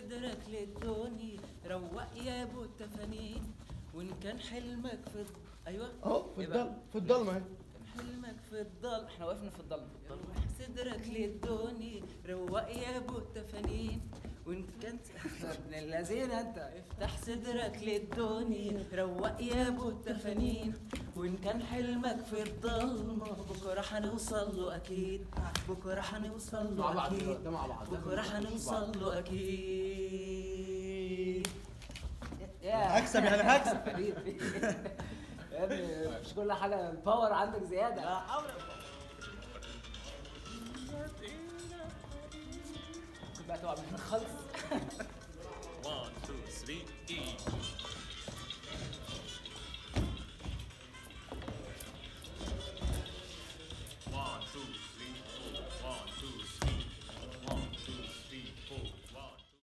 صدرك للدنيا روق يا ابو التفانين وان كان حلمك في الض... ايوه اهو في إيه بقى؟ الضل في الضلمه اهي كان حلمك في الضل احنا وقفنا في الضلمه روق صدرك للدنيا روق يا ابو التفانين وان كان ابن الذين انت افتح صدرك للدنيا روق يا ابو التفانين وان كان حلمك في الضلمه بكره هنوصل له اكيد بكره هنوصل مع له بعض اكيد ده مع بعض بكره هنوصل له اكيد هكسب يعني هكسب. حبيبي يا ابني مش كل حاجه الباور عندك زياده لا حول بقى تقع من خالص